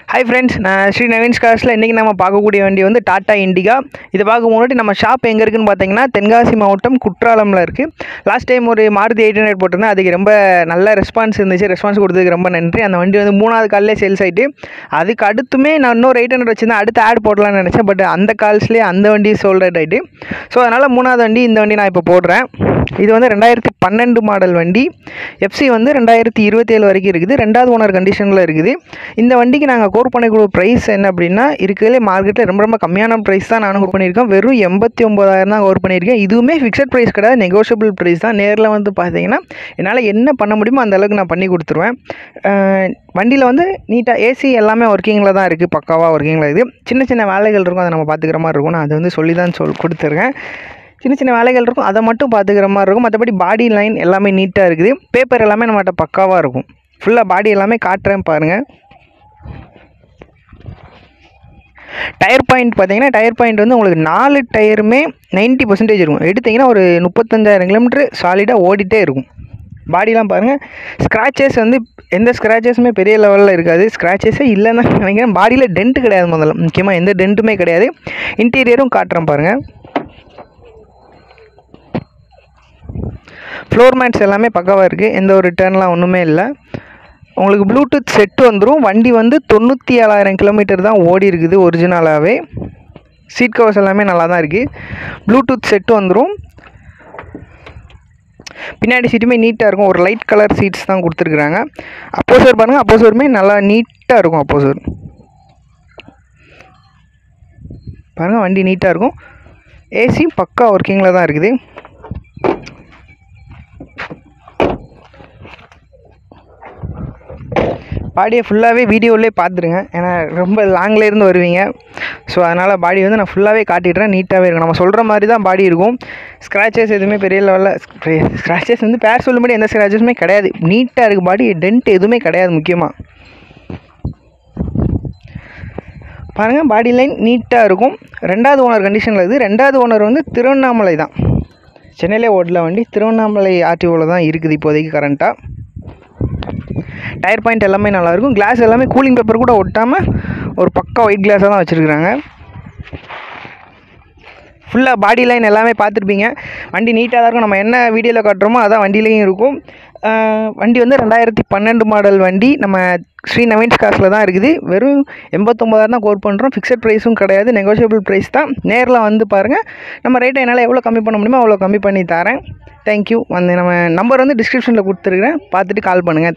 hi friends நான் ஸ்ரீ நவீன் ஸ்கார்ஸில் இன்றைக்கி நம்ம பார்க்கக்கூடிய வண்டி வந்து டாட்டா இண்டிகா இதை பார்க்க முன்னாடி நம்ம ஷாப் எங்கே இருக்குன்னு பார்த்தீங்கன்னா தென்காசி மாவட்டம் குற்றாலமில் இருக்குது லாஸ்ட் டைம் ஒரு மாருதி எயிட் ஹண்ட்ரட் போட்டிருந்தேன் அதுக்கு ரொம்ப நல்ல ரெஸ்பான்ஸ் இருந்துச்சு ரெஸ்பான்ஸ் கொடுத்ததுக்கு ரொம்ப நன்றி அந்த வண்டி வந்து மூணாவது காலிலே சேல்ஸ் ஆகிட்டு அதுக்கு அடுத்துமே நான் இன்னொரு எயிட் ஹண்ட்ரட் வச்சுருந்தேன் அடுத்து ஆட் போடலாம்னு நினச்சேன் பட் அந்த கால்ஸ்லேயே அந்த வண்டி சோல்ட் அவுட் ஆகிட்டு ஸோ அதனால் மூணாவது வண்டி இந்த வண்டி நான் இப்போ போடுறேன் இது வந்து ரெண்டாயிரத்தி பன்னெண்டு மாடல் வண்டி எஃப்சி வந்து ரெண்டாயிரத்தி இருபத்தேழு வரைக்கும் இருக்குது ரெண்டாவது ஓனர் கண்டிஷனில் இருக்குது இந்த வண்டிக்கு நாங்கள் கோர் பண்ணக்கூடிய ப்ரைஸ் என்ன அப்படின்னா இருக்கிறதுலே மார்க்கெட்டில் ரொம்ப ரொம்ப கம்மியான ப்ரைஸ் தான் நானும் கோர் பண்ணியிருக்கேன் வெறும் எண்பத்தி ஒம்பதாயிரம் தான் கோர் பண்ணியிருக்கேன் இதுவுமே ஃபிக்ஸட் ப்ரைஸ் கிடையாது நெகோஷியபிள் ப்ரைஸ் தான் நேரில் வந்து பார்த்தீங்கன்னா என்னால் என்ன பண்ண முடியுமோ அந்த அளவுக்கு நான் பண்ணி கொடுத்துருவேன் வண்டியில் வந்து நீட்டாக ஏசி எல்லாமே ஒர்க்கிங்கில் தான் இருக்குது பக்காவாக ஒர்க்கிங்கில் இருக்குது சின்ன சின்ன வேலைகள் இருக்கும் அதை நம்ம பார்த்துக்கிற மாதிரி இருக்கும் நான் அதை வந்து சொல்லி தான் சொல் கொடுத்துருக்கேன் சின்ன சின்ன வேலைகள் இருக்கும் அதை மட்டும் பார்த்துக்கிற மாதிரி இருக்கும் மற்றபடி பாடி லைன் எல்லாமே நீட்டாக இருக்குது பேப்பர் எல்லாமே நம்மகிட்ட பக்காவாக இருக்கும் ஃபுல்லாக பாடி எல்லாமே காட்டுறேன் பாருங்கள் டயர் பாயிண்ட் பார்த்தீங்கன்னா டயர் பாயிண்ட் வந்து உங்களுக்கு நாலு டயருமே நைன்ட்டி பர்சன்டேஜ் இருக்கும் எடுத்திங்கன்னா ஒரு முப்பத்தஞ்சாயிரம் கிலோமீட்டர் சாலிடாக ஓடிட்டே இருக்கும் பாடிலாம் பாருங்கள் ஸ்க்ராச்சஸ் வந்து எந்த ஸ்க்ராச்சஸுமே பெரிய லெவலில் இருக்காது ஸ்க்ராச்சஸே இல்லைன்னு தான் நினைக்கிறேன் பாடியில் டென்ட் கிடையாது முதல்ல முக்கியமாக எந்த டென்ட்டுமே கிடையாது இன்டீரியரும் காட்டுறேன் பாருங்கள் ஃப்ளோர் மேட்ஸ் எல்லாமே பக்காவாக இருக்குது எந்த ஒரு ரிட்டர்ன்லாம் ஒன்றுமே இல்லை உங்களுக்கு ப்ளூடூத் செட்டு வந்துடும் வண்டி வந்து தொண்ணூற்றி ஏழாயிரம் கிலோமீட்டர் தான் ஓடி இருக்குது ஒரிஜினலாகவே சீட் கவர்ஸ் எல்லாமே நல்லா தான் இருக்குது ப்ளூடூத் செட்டு வந்துடும் பின்னாடி சீட்டுமே நீட்டாக இருக்கும் ஒரு லைட் கலர் சீட்ஸ் தான் கொடுத்துருக்குறாங்க அப்போசர் பாருங்கள் அப்போசருமே நல்லா நீட்டாக இருக்கும் அப்போசர் பாருங்கள் வண்டி நீட்டாக இருக்கும் ஏசி பக்கா ஒர்க்கிங்கில் தான் இருக்குது பாடியை ஃபுல்லாகவே வீடியோவிலே பார்த்துருங்க ஏன்னா ரொம்ப லாங்லேருந்து வருவீங்க ஸோ அதனால் பாடி வந்து நான் ஃபுல்லாகவே காட்டிடுறேன் நீட்டாகவே இருக்கும் நம்ம சொல்கிற மாதிரி தான் பாடி இருக்கும் ஸ்க்ராச்சஸ் எதுவுமே பெரிய லெவலில் ஸ்க்ராச்சஸ் வந்து பேர் சொல்லும்படி எந்த ஸ்க்ராச்சஸுமே கிடையாது நீட்டாக இருக்குது பாடி டென்ட் எதுவுமே கிடையாது முக்கியமாக பாருங்கள் பாடி லைன் நீட்டாக இருக்கும் ரெண்டாவது ஓனர் கண்டிஷனில் இருக்குது ரெண்டாவது ஓனர் வந்து திருவண்ணாமலை தான் சென்னையிலே ஓடல வண்டி திருவண்ணாமலை ஆர்டிஓவில் தான் இருக்குது இப்போதைக்கு கரண்ட்டாக டயர் பாயிண்ட் எல்லாமே நல்லாயிருக்கும் கிளாஸ் எல்லாமே கூலிங் பேப்பர் கூட ஒட்டாமல் ஒரு பக்கா ஒயிட் கிளாஸாக தான் வச்சுருக்குறாங்க ஃபுல்லாக பாடி லைன் எல்லாமே பார்த்துருப்பீங்க வண்டி நீட்டாக தான் இருக்கும் நம்ம என்ன வீடியோவில் காட்டுறோமோ அதான் வண்டியிலையும் இருக்கும் வண்டி வந்து ரெண்டாயிரத்தி பன்னெண்டு மாடல் வண்டி நம்ம ஸ்ரீ நவீன் காசில் தான் இருக்குது வெறும் எண்பத்தொம்பதாயிரம் தான் கோர் பண்ணுறோம் ஃபிக்ஸட் ப்ரைஸும் கிடையாது நெகோஷியபிள் ப்ரைஸ் தான் நேரில் வந்து பாருங்கள் நம்ம ரேட்டை என்னால் எவ்வளோ கம்மி பண்ண முடியுமோ அவ்வளோ கம்மி பண்ணி தரேன் தேங்க்யூ வந்து நம்ம நம்பர் வந்து டிஸ்கிரிப்ஷனில் கொடுத்துருக்குறேன் பார்த்துட்டு கால் பண்ணுங்கள்